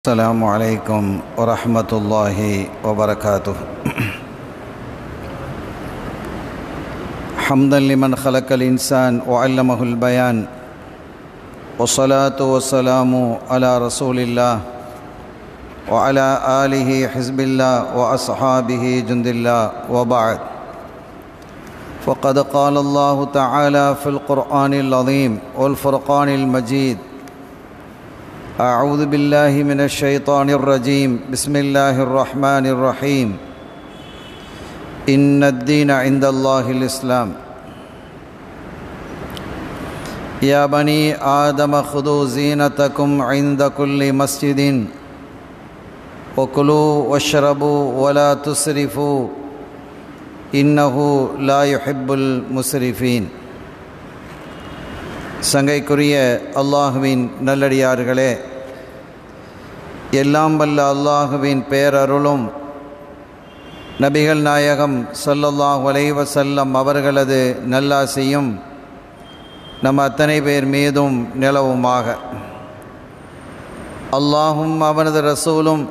السلام عليكم ورحمة الله وبركاته حمدا لمن خلق الإنسان وعلمه البيان والصلاة والسلام على رسول الله وعلى آله حزب الله وأصحابه جند الله وبعد فقد قال الله تعالى في القرآن العظيم والفرقان المجيد أعوذ بالله من الشيطان الرجيم بسم الله الرحمن الرحيم إن الدين عند الله الإسلام يا بني آدم خذوا زينتكم عند كل مسجد وكلوا واشربوا ولا تسرفوا إنه لا يحب المسرفين சங்கைக்குரிய அல்லாஹுவின் நல்லடியார்களே எல்லாம் வல்ல அல்லாஹுவின் பேரருளும் நபிகள் நாயகம் சல்லல்லாஹ் வலைவசல்லம் அவர்களது நல்லாசியும் நம் அத்தனை பேர் மீதும் நிலவுமாக அல்லாஹும் அவனது ரசூலும்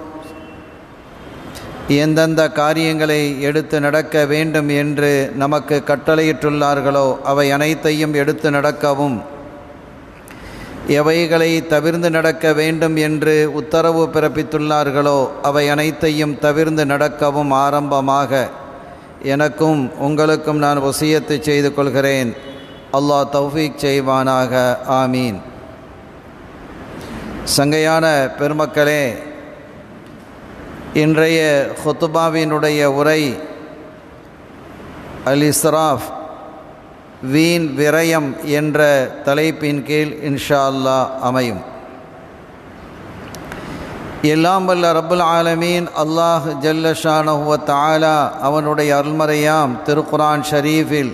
எந்தெந்த காரியங்களை எடுத்து நடக்க வேண்டும் என்று நமக்கு கட்டளையிட்டுள்ளார்களோ அவை அனைத்தையும் எடுத்து நடக்கவும் எவைகளை தவிர்ந்து நடக்க வேண்டும் என்று உத்தரவு பிறப்பித்துள்ளார்களோ அவை அனைத்தையும் தவிர்ந்து நடக்கவும் ஆரம்பமாக எனக்கும் உங்களுக்கும் நான் வசியத்தை செய்து கொள்கிறேன் அல்லாஹ் தௌஃபீக் செய்வானாக ஆமீன் சங்கையான பெருமக்களே இன்றைய ஹுத்துபாவினுடைய உரை அல் இஸ்ராஃப் வீண் விரயம் என்ற தலைப்பின் கீழ் இன்ஷா அல்லா அமையும் எல்லாம் வல்ல ரப்புல் ஆலமீன் அல்லாஹ் ஜல்லஷானஹுவ தாலா அவனுடைய அருள்மறையாம் திருக்குரான் ஷரீஃபில்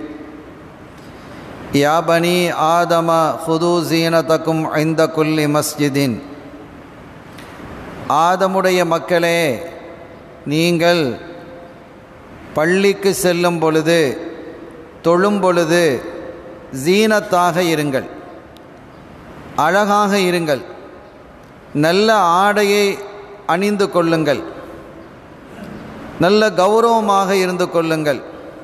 யாபனி ஆதம ஹுது ஜீனதக்கும் ஐந்த குல்லி மஸ்ஜிதின் ஆதமுடைய மக்களே நீங்கள் பள்ளிக்கு செல்லும் பொழுது தொழும் பொழுது ஜீனத்தாக இருங்கள் அழகாக இருங்கள் நல்ல ஆடையை அணிந்து கொள்ளுங்கள் நல்ல கௌரவமாக இருந்து கொள்ளுங்கள்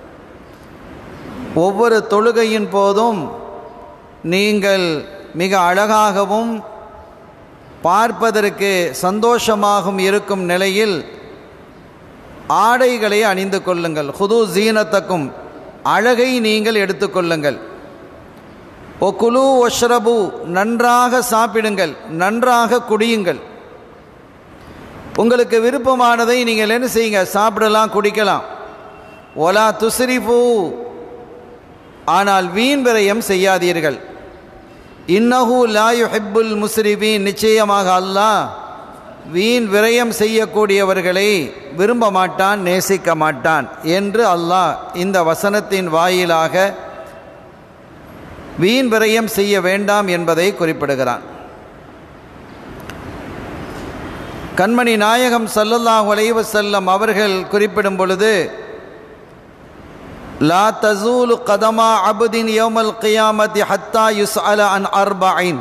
ஒவ்வொரு தொழுகையின் போதும் நீங்கள் மிக அழகாகவும் பார்ப்பதற்கு சந்தோஷமாகவும் இருக்கும் நிலையில் ஆடைகளை அணிந்து கொள்ளுங்கள் ஹுது ஜீனத்தக்கும் அழகை நீங்கள் எடுத்துக்கொள்ளுங்கள் ஒ குலு ஒஷ்ரபு நன்றாக சாப்பிடுங்கள் நன்றாக குடியுங்கள் உங்களுக்கு விருப்பமானதை நீங்கள் என்ன செய்யுங்க சாப்பிடலாம் குடிக்கலாம் ஒலா துஸ்ரிஃபு ஆனால் வீண் விரயம் செய்யாதீர்கள் இன்னஹு லாயு ஹிப்புல் முஸ்ரிபீன் நிச்சயமாக அல்லாஹ் வீண் விரயம் செய்யக்கூடியவர்களை விரும்ப மாட்டான் நேசிக்க மாட்டான் என்று அல்லாஹ் இந்த வசனத்தின் வாயிலாக வீண் விரயம் செய்ய வேண்டாம் என்பதை குறிப்பிடுகிறான் கண்மணி நாயகம் சல்லல்லாஹ் செல்லம் அவர்கள் குறிப்பிடும் பொழுது லா தசூலு கதமா அபுதின் யோமல் கியாமதி ஹத்தா யுஸ் அல அன் அர்பாயின்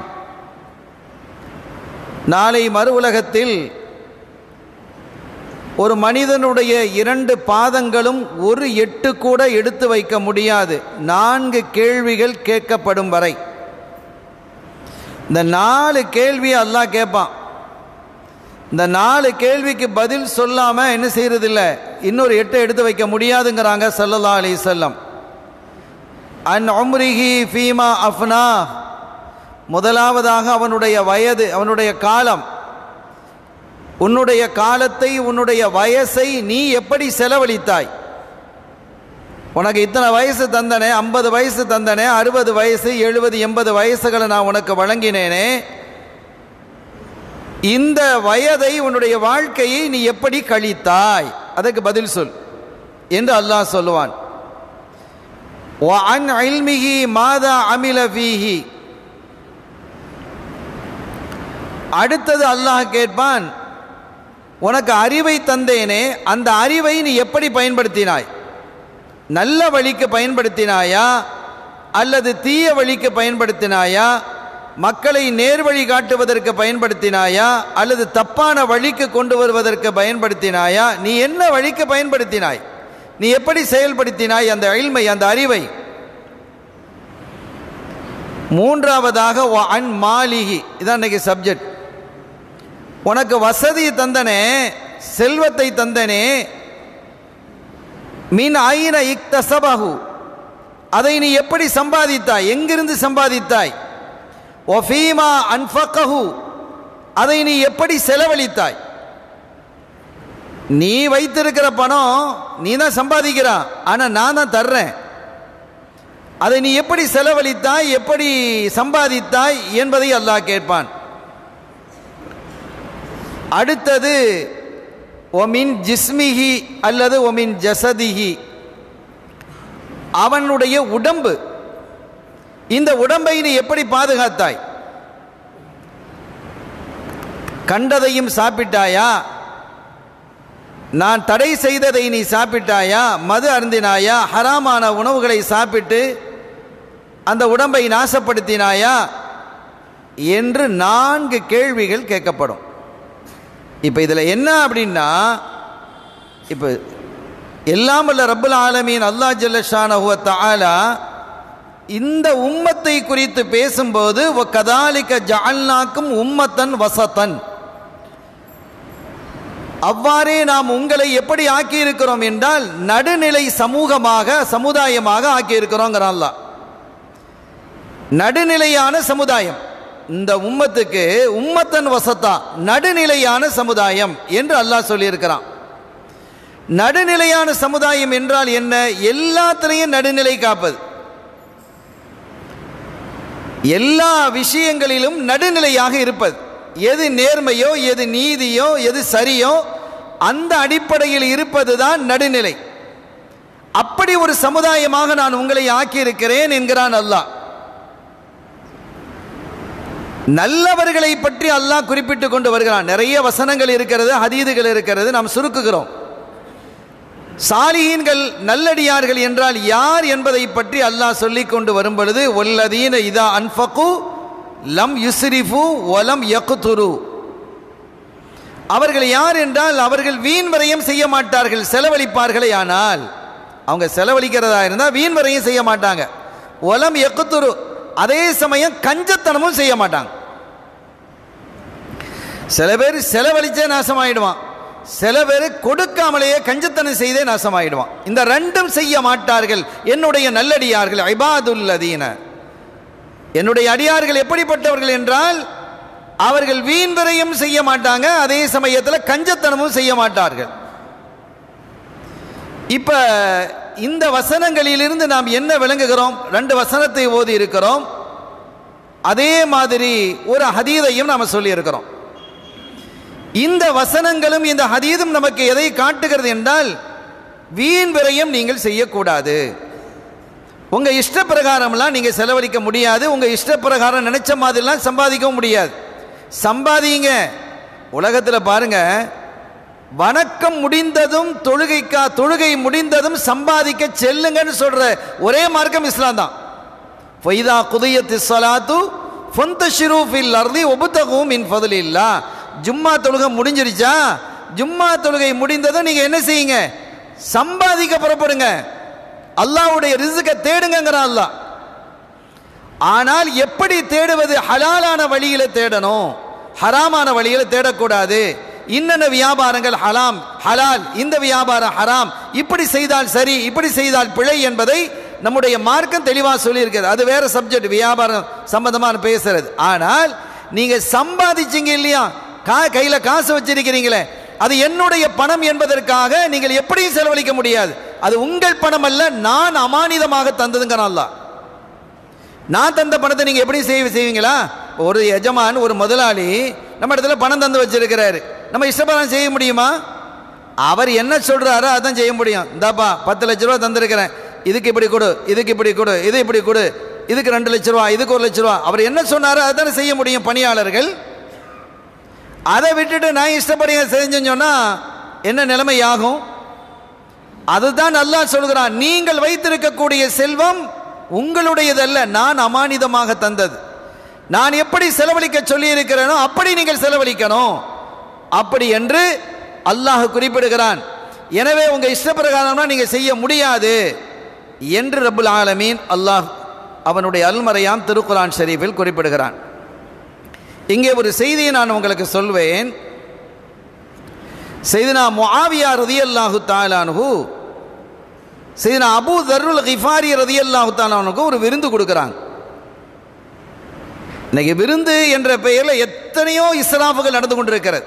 நாளை மறு உலகத்தில் ஒரு மனிதனுடைய இரண்டு பாதங்களும் ஒரு எட்டு கூட எடுத்து வைக்க முடியாது நான்கு கேள்விகள் கேட்கப்படும் வரை இந்த நாலு கேள்வி அல்லாஹ் கேட்பான் இந்த நாலு கேள்விக்கு பதில் சொல்லாமல் என்ன செய்யறதில்ல இன்னொரு எட்டை எடுத்து வைக்க முடியாதுங்கிறாங்க சல்லல்லா அலி செல்லம் அன் ஒம்ரிஹி ஃபீமா அஃப்னா முதலாவதாக அவனுடைய வயது அவனுடைய காலம் உன்னுடைய காலத்தை உன்னுடைய வயசை நீ எப்படி செலவழித்தாய் உனக்கு இத்தனை வயசு தந்தனே ஐம்பது வயசு தந்தனே அறுபது வயசு எழுபது எண்பது வயசுகளை நான் உனக்கு வழங்கினேனே இந்த வயதை உன்னுடைய வாழ்க்கையை நீ எப்படி கழித்தாய் அதற்கு பதில் சொல் என்று அல்லாஹ் சொல்லுவான் மாதா அமில ஃபீஹி அடுத்தது அல்லாஹ் கேட்பான் உனக்கு அறிவை தந்தேனே அந்த அறிவை நீ எப்படி பயன்படுத்தினாய் நல்ல வழிக்கு பயன்படுத்தினாயா அல்லது தீய வழிக்கு பயன்படுத்தினாயா மக்களை நேர்வழி காட்டுவதற்கு பயன்படுத்தினாயா அல்லது தப்பான வழிக்கு கொண்டு வருவதற்கு பயன்படுத்தினாயா நீ என்ன வழிக்கு பயன்படுத்தினாய் நீ எப்படி செயல்படுத்தினாய் அந்த இல்மை அந்த அறிவை மூன்றாவதாக வ அன் மாலிகி இதான் இன்னைக்கு சப்ஜெக்ட் உனக்கு வசதி தந்தனே செல்வத்தை தந்தனே மீன் ஐன இக்தசபஹு அதை நீ எப்படி சம்பாதித்தாய் எங்கிருந்து சம்பாதித்தாய் ஒஃபீமா அன்ஃபக்கஹு அதை நீ எப்படி செலவழித்தாய் நீ வைத்திருக்கிற பணம் நீ தான் சம்பாதிக்கிறான் ஆனால் நான் தான் தர்றேன் அதை நீ எப்படி செலவழித்தாய் எப்படி சம்பாதித்தாய் என்பதை அல்லாஹ் கேட்பான் அடுத்தது ஒமின் ஜிஸ்மிஹி அல்லது ஒமின் ஜசதிஹி அவனுடைய உடம்பு இந்த உடம்பை நீ எப்படி பாதுகாத்தாய் கண்டதையும் சாப்பிட்டாயா நான் தடை செய்ததை நீ சாப்பிட்டாயா மது அருந்தினாயா ஹராமான உணவுகளை சாப்பிட்டு அந்த உடம்பை நாசப்படுத்தினாயா என்று நான்கு கேள்விகள் கேட்கப்படும் இப்போ இதில் என்ன அப்படின்னா இப்போ எல்லாம் வல்ல ரப்புல் ஆலமீன் அல்லாஹ் ஜல்லஷானஹுவ தஆலா இந்த உம்மத்தை குறித்து பேசும்போது "வ கதாலிக ஜஅல்னாக்கும் உம்மத்தன் வசத்தன் அவ்வாறே நாம் உங்களை எப்படி ஆக்கியிருக்கிறோம் என்றால் நடுநிலை சமூகமாக சமுதாயமாக ஆக்கியிருக்கிறோங்கிறான் அல்லாஹ் நடுநிலையான சமுதாயம் இந்த உம்மத்துக்கு உம்மத்தன் வசத்தா நடுநிலையான சமுதாயம் என்று அல்லாஹ் சொல்லியிருக்கிறான் நடுநிலையான சமுதாயம் என்றால் என்ன எல்லாத்திலையும் நடுநிலை காப்பது எல்லா விஷயங்களிலும் நடுநிலையாக இருப்பது எது நேர்மையோ எது நீதியோ எது சரியோ அந்த அடிப்படையில் இருப்பது தான் நடுநிலை அப்படி ஒரு சமுதாயமாக நான் உங்களை ஆக்கியிருக்கிறேன் என்கிறான் அல்லாஹ் நல்லவர்களை பற்றி அல்லாஹ் குறிப்பிட்டு கொண்டு வருகிறான் நிறைய வசனங்கள் இருக்கிறது ஹதீதுகள் இருக்கிறது நாம் சுருக்குகிறோம் சாலிஹீன்கள் நல்லடியார்கள் என்றால் யார் என்பதை பற்றி அல்லாஹ் சொல்லிக் கொண்டு வரும் பொழுது ஒல்லதீன இதா அன்ஃபகு லம் யுஸ்ரிஃபு ஒலம் யக்குதுரு அவர்கள் யார் என்றால் அவர்கள் வீண் வரையும் செய்ய மாட்டார்கள் செலவழிப்பார்களே ஆனால் அவங்க செலவழிக்கிறதா இருந்தால் வீண் வரையும் செய்ய மாட்டாங்க ஒலம் எக்குத்துரு அதே சமயம் கஞ்சத்தனமும் செய்ய மாட்டாங்க சில பேர் செலவழிச்சே நாசமாயிடுவான் சில பேர் கொடுக்காமலேயே கஞ்சத்தனம் செய்தே நாசமாயிடுவான் இந்த ரெண்டும் செய்ய மாட்டார்கள் என்னுடைய நல்லடியார்கள் ஐபாதுல்லதீன என்னுடைய அடியார்கள் எப்படிப்பட்டவர்கள் என்றால் அவர்கள் வீண் விரையும் செய்ய மாட்டாங்க அதே சமயத்தில் கஞ்சத்தனமும் செய்ய மாட்டார்கள் இப்ப இந்த வசனங்களிலிருந்து நாம் என்ன விளங்குகிறோம் ரெண்டு வசனத்தை ஓதி இருக்கிறோம் அதே மாதிரி ஒரு ஹதீதையும் நாம் சொல்லி இருக்கிறோம் இந்த வசனங்களும் இந்த ஹதீதும் நமக்கு எதை காட்டுகிறது என்றால் வீண் விரயம் நீங்கள் செய்யக்கூடாது உங்க இஷ்ட பிரகாரம்லாம் நீங்க செலவழிக்க முடியாது உங்க இஷ்ட பிரகாரம் நினைச்ச மாதிரிலாம் சம்பாதிக்கவும் முடியாது சம்பாதிங்க உலகத்தில் பாருங்க வணக்கம் முடிந்ததும் தொழுகைக்கா தொழுகை முடிந்ததும் சம்பாதிக்க செல்லுங்கன்னு சொல்ற ஒரே மார்க்கம் இஸ்லாம் தான் ஃபைதா குதியத்து சலாத்து ஃபொந்தஷிரு ஃபில் அர்தி ஒபுத்தகும் இன் ஃபதுலில்லா ஜும்மா தொழுகை முடிஞ்சிருச்சா ஜும்மா தொழுகை முடிந்ததும் நீங்க என்ன செய்யுங்க சம்பாதிக்க புறப்படுங்க அல்லாஹ்வுடைய ரிசுக்கை தேடுங்கிறான் அல்லாஹ் ஆனால் எப்படி தேடுவது ஹலாலான வழியில தேடணும் ஹராமான வழியில தேடக்கூடாது இன்னென்ன வியாபாரங்கள் ஹலாம் ஹலால் இந்த வியாபாரம் ஹராம் இப்படி செய்தால் சரி இப்படி செய்தால் பிழை என்பதை நம்முடைய மார்க்கம் தெளிவாக சொல்லியிருக்கிறது அது வேற சப்ஜெக்ட் வியாபாரம் சம்பந்தமான பேசுறது ஆனால் நீங்க சம்பாதிச்சீங்க இல்லையா கா கையில காசு வச்சிருக்கிறீங்களே அது என்னுடைய பணம் என்பதற்காக நீங்கள் எப்படியும் செலவழிக்க முடியாது அது உங்கள் பணம் அல்ல நான் அமானிதமாக தந்ததுங்கிறான் அல்லாஹ் நான் தந்த பணத்தை நீங்கள் எப்படி செய்ய செய்வீங்களா ஒரு எஜமான் ஒரு முதலாளி நம்ம இடத்துல பணம் தந்து வச்சிருக்கிறாரு நம்ம இஷ்டப்படம் செய்ய முடியுமா அவர் என்ன சொல்றாரோ அதான் செய்ய முடியும் இந்தாப்பா பத்து லட்ச ரூபா தந்திருக்கிறேன் இதுக்கு இப்படி கொடு இதுக்கு இப்படி கொடு இது இப்படி கொடு இதுக்கு ரெண்டு லட்ச ரூபா இதுக்கு ஒரு லட்ச ரூபா அவர் என்ன சொன்னாரோ அதானே செய்ய முடியும் பணியாளர்கள் அதை விட்டுட்டு நான் இஷ்டப்படி செஞ்சேன்னு சொன்னா என்ன நிலைமை ஆகும் அதுதான் அல்லாஹ் சொல்கிறான் நீங்கள் வைத்திருக்கக்கூடிய செல்வம் உங்களுடையதல்ல நான் அமானிதமாக தந்தது நான் எப்படி செலவழிக்க சொல்லி இருக்கிறேனோ அப்படி நீங்கள் செலவழிக்கணும் அப்படி என்று அல்லாஹ் குறிப்பிடுகிறான் எனவே உங்க இஷ்டப்பிரகாரம்னா நீங்க செய்ய முடியாது என்று ரப்புல் ஆலமீன் அல்லாஹ் அவனுடைய அல்மறையாம் திருக்குரான் ஷரீஃபில் குறிப்பிடுகிறான் இங்கே ஒரு செய்தியை நான் உங்களுக்கு சொல்வேன் செய்தினா முஆவியா ரதியல்லாஹு தாலானு செய்தினா அபூ தர்ருல் கிஃபாரி ரதியல்லாஹு தாலானுக்கு ஒரு விருந்து கொடுக்குறாங்க இன்னைக்கு விருந்து என்ற பெயரில் எத்தனையோ இஸ்ராஃபுகள் நடந்து கொண்டிருக்கிறது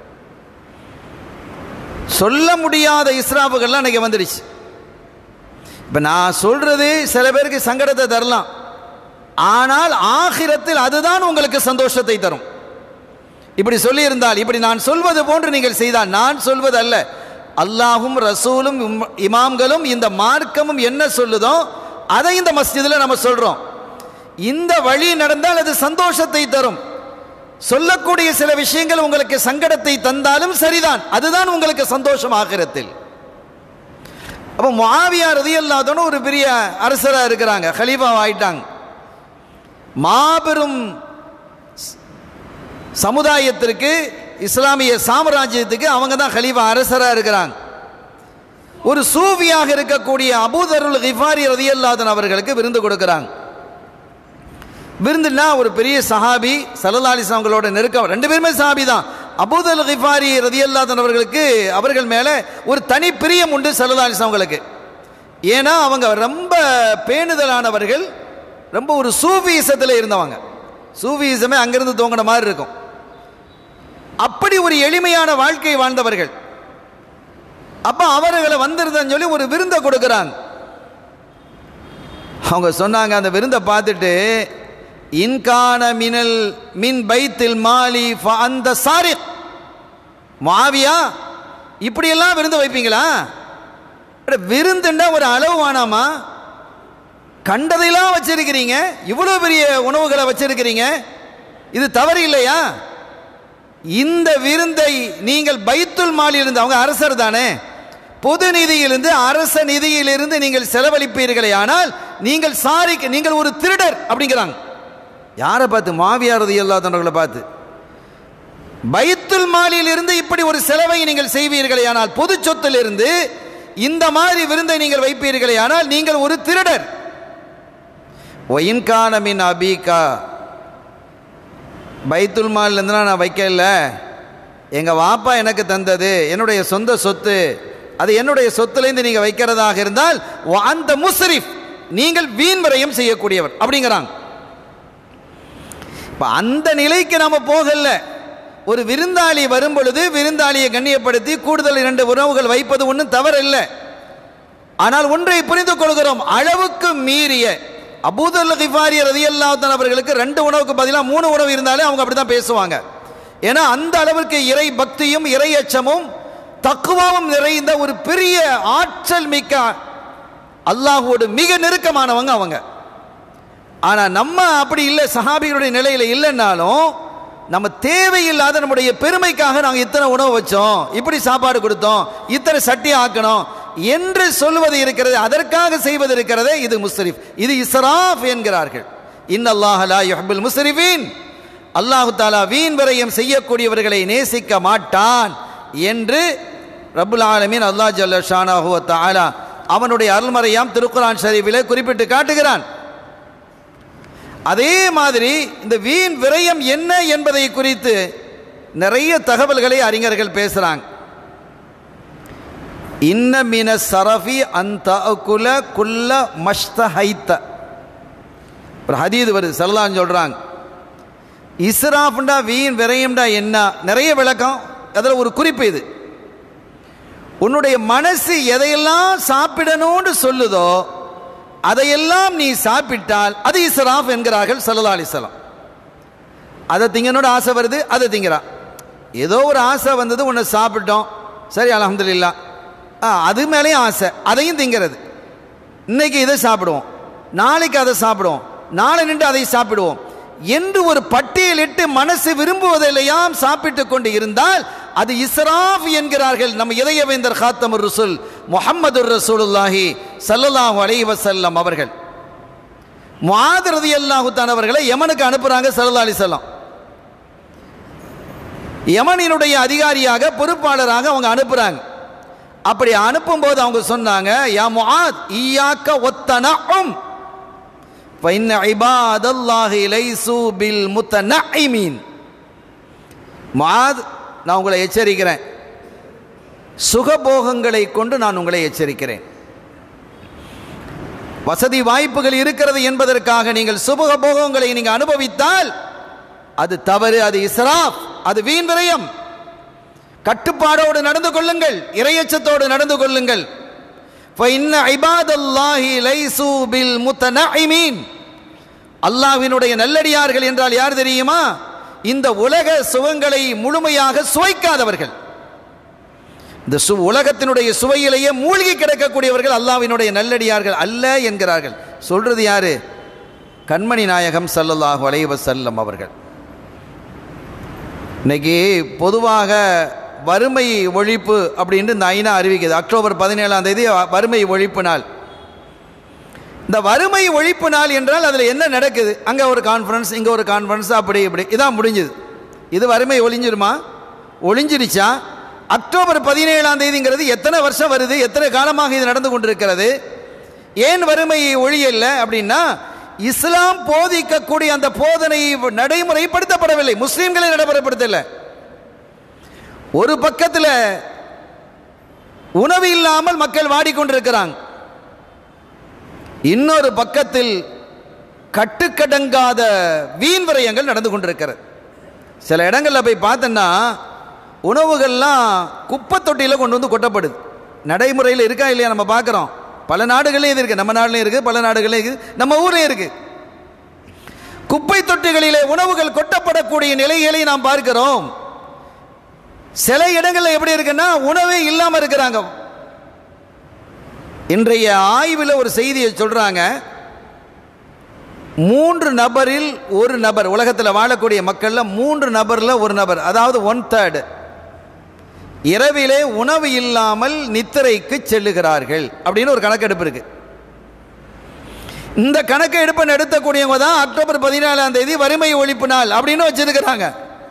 சொல்ல முடியாத இஸ்ராஃபுகள்லாம் இன்னைக்கு வந்துடுச்சு இப்போ நான் சொல்றது சில பேருக்கு சங்கடத்தை தரலாம் ஆனால் ஆகிரத்தில் அதுதான் உங்களுக்கு சந்தோஷத்தை தரும் இப்படி சொல்லியிருந்தால் இப்படி நான் சொல்வது போன்று நீங்கள் செய்தால் நான் சொல்வது அல்ல அல்லாஹும் ரசூலும் இம்- இமாம்களும் இந்த மார்க்கமும் என்ன சொல்லுதோ அதை இந்த மஸ்ஜிதில் நம்ம சொல்றோம் இந்த வழி நடந்தால் அது சந்தோஷத்தை தரும் சொல்லக்கூடிய சில விஷயங்கள் உங்களுக்கு சங்கடத்தை தந்தாலும் சரிதான் அதுதான் உங்களுக்கு சந்தோஷம் ஆகிரத்தில் அப்போ முஆவியா ரதியல்லாதவனு ஒரு பெரிய அரசராக இருக்கிறாங்க ஹலீஃபா ஆயிட்டாங்க மாபெரும் ஸ்- சமுதாயத்திற்கு இஸ்லாமிய சாம்ராஜ்யத்துக்கு அவங்க தான் ஹலீஃபா அரசராக இருக்கிறாங்க ஒரு சூஃபியாக இருக்கக்கூடிய அபூதருல் கிஃபாரி ரதியல்லாதன் அவர்களுக்கு விருந்து கொடுக்குறாங்க விருந்துனா ஒரு பெரிய சஹாபி சல்லல்லாஹு அவங்களோட நெருக்கம் ரெண்டு பேருமே சஹாபி தான் அபூதல் கிஃபாரி ரதியல்லாதன் அவர்களுக்கு அவர்கள் மேலே ஒரு தனி பிரியம் உண்டு சல்லல்லாஹு அவங்களுக்கு ஏன்னா அவங்க ரொம்ப பேணுதலானவர்கள் ரொம்ப ஒரு சூஃபிசத்தில் இருந்தவங்க சூஃபிசமே அங்கிருந்து தோங்கின மாதிரி இருக்கும் அப்படி ஒரு எளிமையான வாழ்க்கை வாழ்ந்தவர்கள் அப்ப அவர்களை வந்திருந்தன்னு சொல்லி ஒரு விருந்தை கொடுக்குறாங்க அவங்க சொன்னாங்க அந்த விருந்தை பார்த்துட்டு இன்கான மினல் மின் பைத்தில் மாலி ஃப அந்த சாரிக் மாவியா இப்படியெல்லாம் விருந்து வைப்பீங்களா அட, விருந்துண்டா ஒரு அளவு வேணாமா கண்டதையெல்லாம் வச்சிருக்கிறீங்க இவ்வளோ பெரிய உணவுகளை வச்சிருக்கிறீங்க இது தவறு இல்லையா இந்த விருந்தை நீங்கள் பைத்துல் மாலிலிருந்து அவங்க அரசர் தானே பொது நிதியிலிருந்து அரச நிதியிலிருந்து நீங்கள் செலவழிப்பீர்களே ஆனால் நீங்கள் சாரி நீங்கள் ஒரு திருடர் அப்படிங்கிறாங்க யாரை பார்த்து மாவியாரதி இல்லாதவர்களை பார்த்து பைத்துல் மாலிலிருந்து இப்படி ஒரு செலவை நீங்கள் செய்வீர்களே ஆனால் பொது சொத்திலிருந்து இந்த மாதிரி விருந்தை நீங்கள் வைப்பீர்களே ஆனால் நீங்கள் ஒரு திருடர் ஒயின்கான மின் அபீகா பைத்துல் மாலிலேருந்து நான் வைக்கல எங்கள் வாப்பா எனக்கு தந்தது என்னுடைய சொந்த சொத்து அது என்னுடைய சொத்துலேருந்து நீங்கள் வைக்கிறதாக இருந்தால் வ- அந்த முஸ்ரிஃப் நீங்கள் வீண் விரயம் செய்யக்கூடியவர் அப்படிங்கிறாங்க இப்போ அந்த நிலைக்கு நாம் போகல ஒரு விருந்தாளி வரும் பொழுது விருந்தாளியை கண்ணியப்படுத்தி கூடுதல் இரண்டு உணவுகள் வைப்பது ஒன்றும் தவறில்லை ஆனால் ஒன்றை புரிந்து கொள்கிறோம் அளவுக்கு மீறிய அபூதல் கிஃபாரி ரதியல்லாத்தன் அவர்களுக்கு ரெண்டு உணவுக்கு பதிலாக மூணு உணவு இருந்தாலே அவங்க அப்படி தான் பேசுவாங்க ஏன்னா அந்த அளவுக்கு இறை பக்தியும் இறை அச்சமும் தக்குவாவும் நிறைந்த ஒரு பெரிய ஆற்றல் மிக்க அல்லாஹ்வோடு மிக நெருக்கமானவங்க அவங்க ஆனால் நம்ம அப்படி இல்லை சஹாபிகளுடைய நிலையில் இல்லைன்னாலும் நம்ம தேவையில்லாத நம்முடைய பெருமைக்காக நாங்கள் இத்தனை உணவு வச்சோம் இப்படி சாப்பாடு கொடுத்தோம் இத்தனை சட்டி ஆக்கணும் என்று சொல்வது இருக்கிறது அதற்காக செய்வது இருக்கிறதே இது முஸ்ரிஃப் இது இஸ்ராஃப் என்கிறார்கள் இன்னல்லாஹ் லா யுஹிப்புல் முஸ்ரிஃபீன் அல்லாஹு தாலா வீண் விரயம் செய்யக்கூடியவர்களை நேசிக்க மாட்டான் என்று ரப்புல் ஆலமீன் அல்லாஹ் ஜல்ல ஷானாஹு வ தஆலா அவனுடைய அருள்மறையாம் திருக்குரான் ஷரீஃபிலே குறிப்பிட்டு காட்டுகிறான் அதே மாதிரி இந்த வீண் விரயம் என்ன என்பதை குறித்து நிறைய தகவல்களை அறிஞர்கள் பேசுறாங்க இன்ன மின சரஃபி அந்த குல குல்ல மஷ்தஹைத்த ஒரு ஹதீது வருது சல்லான்னு சொல்றாங்க இஸ்ராஃப்டா வீண் விரயம்டா என்ன நிறைய விளக்கம் அதில் ஒரு குறிப்பு இது உன்னுடைய மனசு எதையெல்லாம் சாப்பிடணும்னு சொல்லுதோ அதையெல்லாம் நீ சாப்பிட்டால் அது இஸ்ராஃப் என்கிறார்கள் சல்லா அலிஸ்லாம் அதை திங்கனோட ஆசை வருது அதை திங்கிறான் ஏதோ ஒரு ஆசை வந்தது ஒன்று சாப்பிட்டோம் சரி அலமதுல்லா ஆ அது மேலேயும் ஆசை அதையும் திங்கிறது இன்னைக்கு இதை சாப்பிடுவோம் நாளைக்கு அதை சாப்பிடுவோம் நாளை நின்று அதை சாப்பிடுவோம் என்று ஒரு பட்டியலிட்டு மனசு விரும்புவதையெல்லாம் சாப்பிட்டு கொண்டு இருந்தால் அது இஸ்ராஃப் என்கிறார்கள் நம்ம இதயவேந்தர் காத்தமுர் ரசூல் முஹம்மது ரசூலுல்லாஹி ஸல்லல்லாஹு அலைஹி வஸல்லம் அவர்கள் மாதிரதி அல்லாஹுத்தானவர்களை யமனுக்கு அனுப்புறாங்க சல்லா அலிசல்லாம் யமனினுடைய அதிகாரியாக பொறுப்பாளராக அவங்க அனுப்புறாங்க அப்படி அனுப்பும்போது அவங்க சொன்னாங்க யா முஆத் ஈயாக்க ஒத்தனஉம் ஃபைன்ன இபாதல்லாஹி லைசு பில் முத்தனஇமீன் முஆத் நான் உங்களை எச்சரிக்கிறேன் சுகபோகங்களை கொண்டு நான் உங்களை எச்சரிக்கிறேன் வசதி வாய்ப்புகள் இருக்கிறது என்பதற்காக நீங்கள் சுபகபோகங்களை நீங்கள் அனுபவித்தால் அது தவறு அது இஸ்ராஃப் அது வீண் விரயம் கட்டுப்பாடோடு நடந்து கொள்ளுங்கள் இரையச்சத்தோடு நடந்து கொள்ளுங்கள் فَإِنَّ عِبَادَ اللَّهِ لَيْسُوا بِالْمُتَنَعِمِينَ அல்லாஹ்வினுடைய நல்லடியார்கள் என்றால் யார் தெரியுமா இந்த உலக சுகங்களை முழுமையாக சுவைக்காதவர்கள் இந்த சு உலகத்தினுடைய சுவையிலேயே மூழ்கி கிடக்கக்கூடியவர்கள் அல்லாஹ்வினுடைய நல்லடியார்கள் அல்ல என்கிறார்கள் சொல்றது யாரு கண்மணி நாயகம் ஸல்லல்லாஹு அலைஹி வஸல்லம் அவர்கள் இன்னைக்கு பொதுவாக வறுமை ஒழிப்பு அப்படின்ட்டு இந்த ஐநா அறிவிக்குது அக்டோபர் பதினேழாம் தேதி வறுமை ஒழிப்பு நாள் இந்த வறுமை ஒழிப்பு நாள் என்றால் அதில் என்ன நடக்குது அங்கே ஒரு கான்ஃபரன்ஸ் இங்கே ஒரு கான்ஃபரன்ஸ் அப்படி இப்படி இதான் முடிஞ்சது இது வறுமை ஒழிஞ்சிருமா ஒழிஞ்சிருச்சா அக்டோபர் பதினேழாம் தேதிங்கிறது எத்தனை வருஷம் வருது எத்தனை காலமாக இது நடந்து கொண்டிருக்கிறது ஏன் வறுமை ஒழியல்ல அப்படின்னா இஸ்லாம் போதிக்கக்கூடிய அந்த போதனை நடைமுறைப்படுத்தப்படவில்லை முஸ்லீம்களை நடைமுறைப்படுத்தல ஒரு பக்கத்தில் உணவு இல்லாமல் மக்கள் வாடிக்கொண்டிருக்கிறாங்க இன்னொரு பக்கத்தில் கட்டுக்கடங்காத வீண் விரயங்கள் நடந்து கொண்டிருக்கிறது சில இடங்களில் போய் பார்த்தோன்னா உணவுகள்லாம் குப்பை தொட்டியில் கொண்டு வந்து கொட்டப்படுது நடைமுறையில் இருக்கா இல்லையா நம்ம பார்க்குறோம் பல நாடுகளையும் இது இருக்குது நம்ம நாட்டிலையும் இருக்குது பல நாடுகளையும் இருக்குது நம்ம ஊர்லேயும் இருக்குது குப்பை தொட்டிகளிலே உணவுகள் கொட்டப்படக்கூடிய நிலைகளை நாம் பார்க்கிறோம் சில இடங்களில் எப்படி இருக்குன்னா உணவே இல்லாமல் இருக்கிறாங்க இன்றைய ஆய்வில் ஒரு செய்தியை சொல்றாங்க மூன்று நபரில் ஒரு நபர் உலகத்தில் வாழக்கூடிய மக்கள்ல மூன்று நபர்ல ஒரு நபர் அதாவது ஒன் தேர்டு இரவிலே உணவு இல்லாமல் நித்திரைக்கு செல்லுகிறார்கள் அப்படின்னு ஒரு கணக்கெடுப்பு இருக்கு இந்த கணக்கெடுப்பை நடத்தக்கூடியவங்க தான் அக்டோபர் பதினாலாம் தேதி வறுமை ஒழிப்பு நாள் அப்படின்னு வச்சிருக்கிறாங்க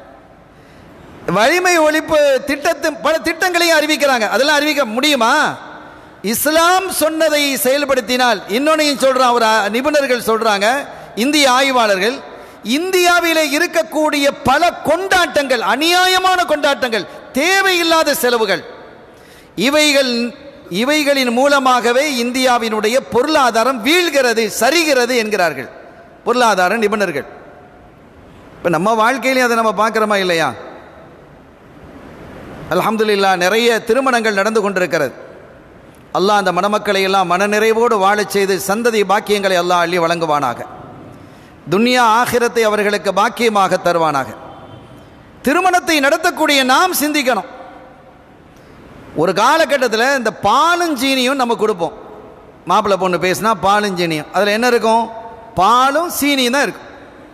வறுமை ஒழிப்பு திட்டத்து பல திட்டங்களையும் அறிவிக்கிறாங்க அதெல்லாம் அறிவிக்க முடியுமா இஸ்லாம் சொன்னதை செயல்படுத்தினால் இன்னொன்னையும் சொல்றான் ஒரு நிபுணர்கள் சொல்றாங்க இந்திய ஆய்வாளர்கள் இந்தியாவிலே இருக்கக்கூடிய பல கொண்டாட்டங்கள் அநியாயமான கொண்டாட்டங்கள் தேவையில்லாத செலவுகள் இவைகள் இவைகளின் மூலமாகவே இந்தியாவினுடைய பொருளாதாரம் வீழ்கிறது சரிகிறது என்கிறார்கள் பொருளாதார நிபுணர்கள் இப்போ நம்ம வாழ்க்கையிலையும் அதை நம்ம பார்க்குறோமா இல்லையா அல்ஹம்துலில்லா நிறைய திருமணங்கள் நடந்து கொண்டிருக்கிறது அல்லாஹ் அந்த மணமக்களை எல்லாம் மனநிறைவோடு வாழச் செய்து சந்ததி பாக்கியங்களை அல்லாஹ் அள்ளி வழங்குவானாக துன்யா ஆகிரத்தை அவர்களுக்கு பாக்கியமாக தருவானாக திருமணத்தை நடத்தக்கூடிய நாம் சிந்திக்கணும் ஒரு காலகட்டத்தில் இந்த பாலும் சீனியும் நம்ம கொடுப்போம் மாப்பிள்ளை பொண்ணு பேசினா பாலும் சீனியும் அதில் என்ன இருக்கும் பாலும் சீனியும் தான் இருக்கும்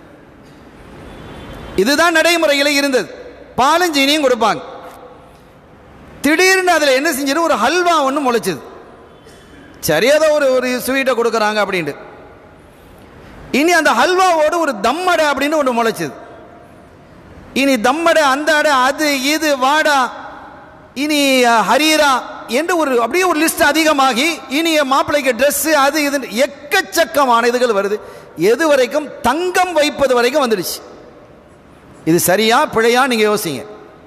இதுதான் நடைமுறையில் இருந்தது பாலும் சீனியும் கொடுப்பாங்க திடீர்னு அதில் என்ன செஞ்சிடும் ஒரு ஹல்வா ஒன்று முளைச்சிது சரி ஏதோ ஒரு ஒரு ஸ்வீட்டை கொடுக்குறாங்க அப்படின்ட்டு இனி அந்த ஹல்வாவோடு ஒரு தம்மடை அப்படின்னு ஒன்று முளைச்சிது இனி தம்மடை அந்த அடை அது இது வாடா இனி ஹரீரா என்று ஒரு அப்படியே ஒரு லிஸ்ட் அதிகமாகி இனி மாப்பிள்ளைக்கு ட்ரெஸ்ஸு அது இது எக்கச்சக்கமான இதுகள் வருது எது வரைக்கும் தங்கம் வைப்பது வரைக்கும் வந்துடுச்சு இது சரியா பிழையா நீங்கள் யோசிங்க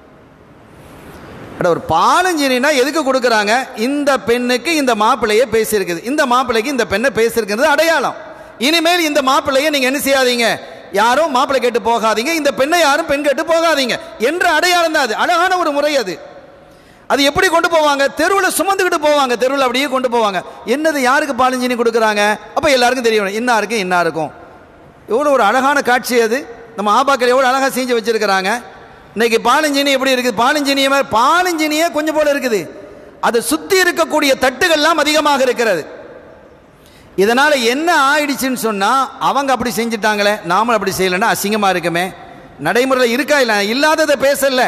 அட ஒரு பாலஞ்சினா எதுக்கு கொடுக்குறாங்க இந்த பெண்ணுக்கு இந்த மாப்பிள்ளையே பேசியிருக்குது இந்த மாப்பிள்ளைக்கு இந்த பெண்ணை பேசியிருக்கிறது அடையாளம் இனிமேல் இந்த மாப்பிள்ளையை நீங்கள் என்ன செய்யாதீங்க யாரும் மாப்பிள்ளை கேட்டு போகாதீங்க இந்த பெண்ணை யாரும் பெண் கேட்டு போகாதீங்க என்ற அடையாளம் தான் அது அழகான ஒரு முறை அது அது எப்படி கொண்டு போவாங்க தெருவில் சுமந்துக்கிட்டு போவாங்க தெருவில் அப்படியே கொண்டு போவாங்க என்னது யாருக்கு பாலஞ்சினி கொடுக்குறாங்க அப்போ எல்லாருக்கும் தெரியும் இன்னாருக்கும் இன்னாருக்கும் எவ்வளோ ஒரு அழகான காட்சி அது நம்ம ஆபாக்கள் எவ்வளோ அழகாக செஞ்சு வச்சிருக்கிறாங்க இன்னைக்கு பாலஞ்சினி எப்படி இருக்குது பாலஞ்சினிய மாதிரி பாலஞ்சினியே கொஞ்சம் போல இருக்குது அதை சுற்றி இருக்கக்கூடிய தட்டுகள்லாம் அதிகமாக இருக்கிறது இதனால் என்ன ஆயிடுச்சுன்னு சொன்னால் அவங்க அப்படி செஞ்சுட்டாங்களே நாமளும் அப்படி செய்யலைன்னா அசிங்கமாக இருக்குமே நடைமுறையில் இருக்கா இல்லை இல்லாததை பேசல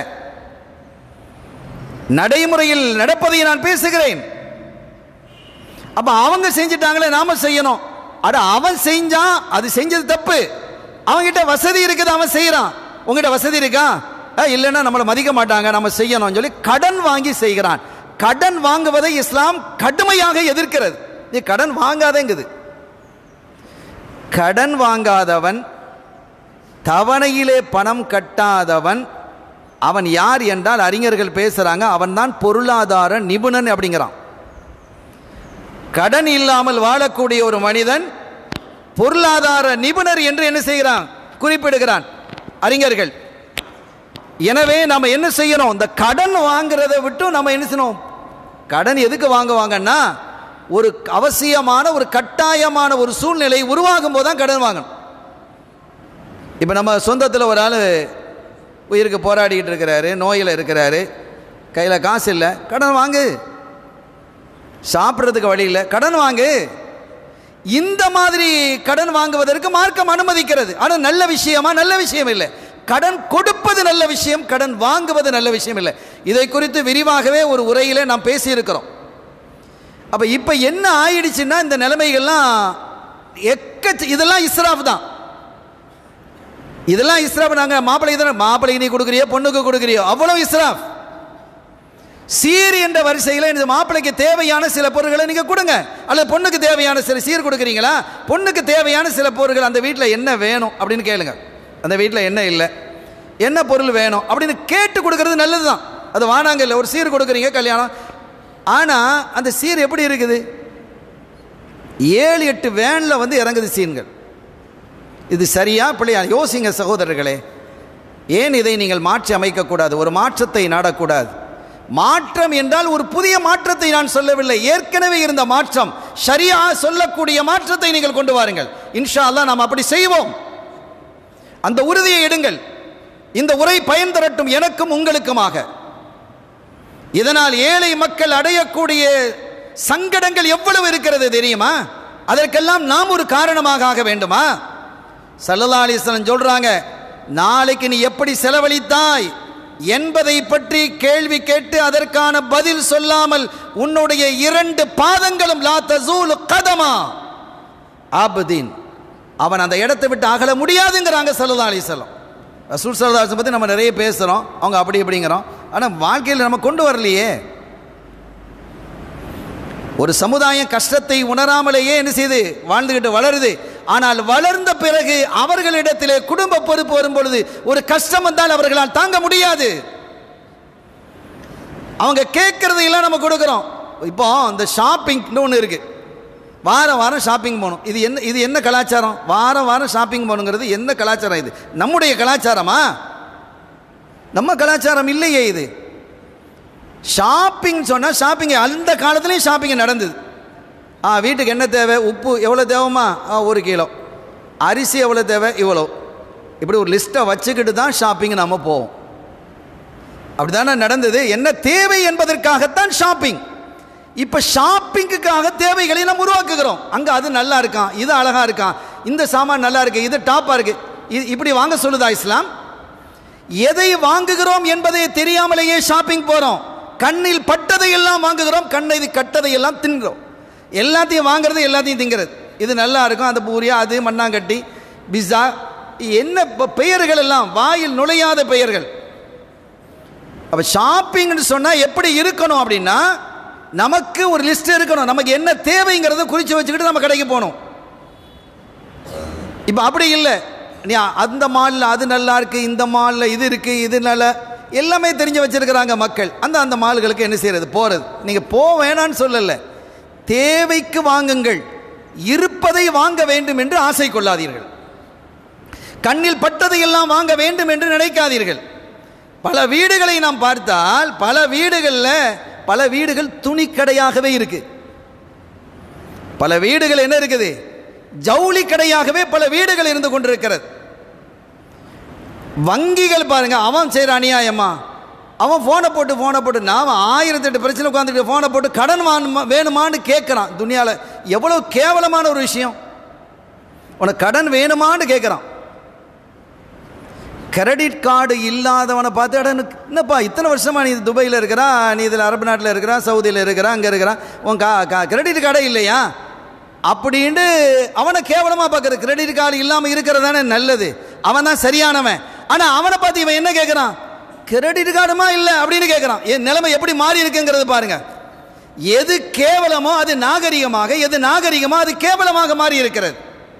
நடைமுறையில் நடப்பதை நான் பேசுகிறேன் அப்போ அவங்க செஞ்சிட்டாங்களே நாம செய்யணும் அட அவன் செஞ்சான் அது செஞ்சது தப்பு அவன்கிட்ட வசதி இருக்குது அவன் செய்கிறான் உங்ககிட்ட வசதி இருக்கா அஹ், இல்லைன்னா நம்மளை மதிக்க மாட்டாங்க நம்ம செய்யணும்னு சொல்லி கடன் வாங்கி செய்கிறான் கடன் வாங்குவதை இஸ்லாம் கடுமையாக எதிர்க்கிறது நீ கடன் வாங்காதேங்குது கடன் வாங்காதவன் தவணையிலே பணம் கட்டாதவன் அவன் யார் என்றால் அறிஞர்கள் பேசுறாங்க அவன்தான் பொருளாதார நிபுணன் அப்படிங்கிறான் கடன் இல்லாமல் வாழக்கூடிய ஒரு மனிதன் பொருளாதார நிபுணர் என்று என்ன செய்கிறான் குறிப்பிடுகிறான் அறிஞர்கள் எனவே நம்ம என்ன செய்யணும் இந்த கடன் வாங்குறதை விட்டு நம்ம என்ன செய்யணும் கடன் எதுக்கு வாங்குவாங்கன்னா ஒரு அவசியமான ஒரு கட்டாயமான ஒரு சூழ்நிலை உருவாகும் போது தான் கடன் வாங்கணும் இப்போ நம்ம சொந்தத்தில் ஒரு ஆள் உயிருக்கு போராடிக்கிட்டு இருக்கிறாரு நோயில் இருக்கிறாரு கையில் காசு இல்லை கடன் வாங்கு சாப்பிட்றதுக்கு வழி இல்லை கடன் வாங்கு இந்த மாதிரி கடன் வாங்குவதற்கு மார்க்கம் அனுமதிக்கிறது ஆனால் நல்ல விஷயமா நல்ல விஷயம் இல்லை கடன் கொடுப்பது நல்ல விஷயம் கடன் வாங்குவது நல்ல விஷயம் இல்லை இதை குறித்து விரிவாகவே ஒரு உரையிலே நாம் பேசியிருக்கிறோம் அப்போ இப்போ என்ன ஆயிடுச்சுன்னா இந்த நிலைமைகள்லாம் எக்க இதெல்லாம் இஸ்ராஃப் தான் இதெல்லாம் இஸ்ராஃப் நாங்கள் மாப்பிள்ளை தானே மாப்பிள்ளைக்கு நீ கொடுக்குறியோ பொண்ணுக்கு கொடுக்குறியோ அவ்வளோ இஸ்ராஃப் சீர் என்ற வரிசையில் இந்த மாப்பிள்ளைக்கு தேவையான சில பொருட்களை நீங்கள் கொடுங்க அல்லது பொண்ணுக்கு தேவையான சில சீர் கொடுக்குறீங்களா பொண்ணுக்கு தேவையான சில பொருட்கள் அந்த வீட்டில் என்ன வேணும் அப்படின்னு கேளுங்க அந்த வீட்டில் என்ன இல்லை என்ன பொருள் வேணும் அப்படின்னு கேட்டு கொடுக்கறது நல்லது தான் அது வானாங்க இல்லை ஒரு சீர் கொடுக்குறீங்க கல்யாணம் ஆனால் அந்த சீர் எப்படி இருக்குது ஏழு எட்டு வேனில் வந்து இறங்குது சீன்கள் இது சரியா பிள்ளையா யோசிங்க சகோதரர்களே ஏன் இதை நீங்கள் மாற்றி அமைக்கக்கூடாது ஒரு மாற்றத்தை நாடக்கூடாது மாற்றம் என்றால் ஒரு புதிய மாற்றத்தை நான் சொல்லவில்லை ஏற்கனவே இருந்த மாற்றம் சரியா சொல்லக்கூடிய மாற்றத்தை நீங்கள் கொண்டு வாருங்கள் இன்ஷா அல்லாஹ் நாம் அப்படி செய்வோம் அந்த உறுதியை எடுங்கள் இந்த உரை பயன் தரட்டும் எனக்கும் உங்களுக்குமாக இதனால் ஏழை மக்கள் அடையக்கூடிய சங்கடங்கள் எவ்வளவு இருக்கிறது தெரியுமா அதற்கெல்லாம் நாம் ஒரு காரணமாக ஆக வேண்டுமா சல்லல்லா அலிஸ்லாம் சொல்றாங்க நாளைக்கு நீ எப்படி செலவழித்தாய் என்பதை பற்றி கேள்வி கேட்டு அதற்கான பதில் சொல்லாமல் உன்னுடைய இரண்டு பாதங்களும் லா தசூல் கதமா ஆபதீன் அவன் அந்த இடத்தை விட்டு அகல முடியாதுங்கிறாங்க சல்லல்லா அலிஸ்லாம் ரசூல் சல்லாஸ் பற்றி நம்ம நிறைய பேசுகிறோம் அவங்க அப்படி இப்படிங்கிறோம் ஆனால் வாழ்க்கையில் நம்ம கொண்டு வரலையே ஒரு சமுதாயம் கஷ்டத்தை உணராமலேயே என்ன செய்து வாழ்ந்துகிட்டு வளருது ஆனால் வளர்ந்த பிறகு அவர்களிடத்திலே குடும்ப பொறுப்பு வரும் பொழுது ஒரு கஷ்டம் வந்தால் அவர்களால் தாங்க முடியாது அவங்க கேட்கறது எல்லாம் நம்ம கொடுக்குறோம் இப்போ இந்த ஷாப்பிங்னு ஒன்று இருக்கு வாரம் வாரம் ஷாப்பிங் போகணும் இது என்ன இது என்ன கலாச்சாரம் வாரம் வாரம் ஷாப்பிங் போகணுங்கிறது என்ன கலாச்சாரம் இது நம்முடைய கலாச்சாரமா நம்ம கலாச்சாரம் இல்லையே இது ஷாப்பிங் சொன்னால் ஷாப்பிங் அந்த காலத்துலேயும் ஷாப்பிங் நடந்தது ஆ வீட்டுக்கு என்ன தேவை உப்பு எவ்வளோ தேவைமா ஆ ஒரு கிலோ அரிசி எவ்வளோ தேவை இவ்வளோ இப்படி ஒரு லிஸ்ட்டை வச்சுக்கிட்டு தான் ஷாப்பிங் நம்ம போவோம் அப்படி தானே நடந்தது என்ன தேவை என்பதற்காகத்தான் ஷாப்பிங் இப்போ ஷாப்பிங்குக்காக தேவைகளை நாம் உருவாக்குகிறோம் அங்கே அது நல்லா இருக்கான் இது அழகாக இருக்கான் இந்த சாமான் நல்லா இருக்கு இது டாப்பாக இருக்கு இது இப்படி வாங்க சொல்லுதா இஸ்லாம் எதை வாங்குகிறோம் என்பதை தெரியாமலேயே ஷாப்பிங் போகிறோம் கண்ணில் பட்டதை எல்லாம் வாங்குகிறோம் கண்ணை கட்டதை எல்லாம் தின்கிறோம் எல்லாத்தையும் வாங்குறது எல்லாத்தையும் திங்கிறது இது நல்லா இருக்கும் அந்த பூரியா அது மண்ணாங்கட்டி பிஸா என்ன பெ- பெயர்கள் எல்லாம் வாயில் நுழையாத பெயர்கள் அப்போ ஷாப்பிங்னு சொன்னால் எப்படி இருக்கணும் அப்படின்னா நமக்கு ஒரு லிஸ்ட் இருக்கணும் நமக்கு என்ன தேவைங்கிறத குறித்து வச்சுக்கிட்டு நம்ம கடைக்கு போகணும் இப்போ அப்படி இல்லை நீ அந்த மாலில் அது நல்லா இருக்கு இந்த மாலில் இது இருக்கு இது நல்ல எல்லாமே தெரிஞ்சு வச்சிருக்கிறாங்க மக்கள் அந்த அந்த மால்களுக்கு என்ன செய்யறது போறது நீங்க போ வேணான்னு சொல்லல தேவைக்கு வாங்குங்கள் இருப்பதை வாங்க வேண்டும் என்று ஆசை கொள்ளாதீர்கள் கண்ணில் பட்டதை எல்லாம் வாங்க வேண்டும் என்று நினைக்காதீர்கள் பல வீடுகளை நாம் பார்த்தால் பல வீடுகளில் பல வீடுகள் துணிக்கடையாகவே இருக்கு பல வீடுகள் என்ன இருக்குது ஜவுளி கடையாகவே பல வீடுகள் இருந்து கொண்டிருக்கிறது வங்கிகள் பாருங்க அவன் செய்கிற அநியாயமா அவன் ஃபோனை போட்டு ஃபோனை போட்டு நாம் ஆயிரத்தி எட்டு பிரச்சனை உட்காந்துட்டு ஃபோனை போட்டு கடன் வாணுமா வேணுமான்னு கேட்குறான் துனியாவில் எவ்வளோ கேவலமான ஒரு விஷயம் உனக்கு கடன் வேணுமான்னு கேட்குறான் கிரெடிட் கார்டு இல்லாதவனை பார்த்து அட எனக்கு என்னப்பா இத்தனை வருஷமா நீ துபாயில் இருக்கிறா நீ இதில் அரபு நாட்டில் இருக்கிறா சவுதியில் இருக்கிறா அங்கே இருக்கிறா உன் கா கா கிரெடிட் கார்டே இல்லையா அப்படின்னு அவனை கேவலமாக பார்க்குற கிரெடிட் கார்டு இல்லாமல் இருக்கிறது தானே நல்லது அவன் தான் சரியானவன் ஆனால் அவனை பார்த்து இவன் என்ன கேட்குறான் கிரெடிட் கார்டுமா இல்லை அப்படின்னு கேட்குறான் என் நிலைமை எப்படி மாறி இருக்குங்கிறது பாருங்க எது கேவலமோ அது நாகரிகமாக எது நாகரிகமோ அது கேவலமாக மாறி இருக்கிறது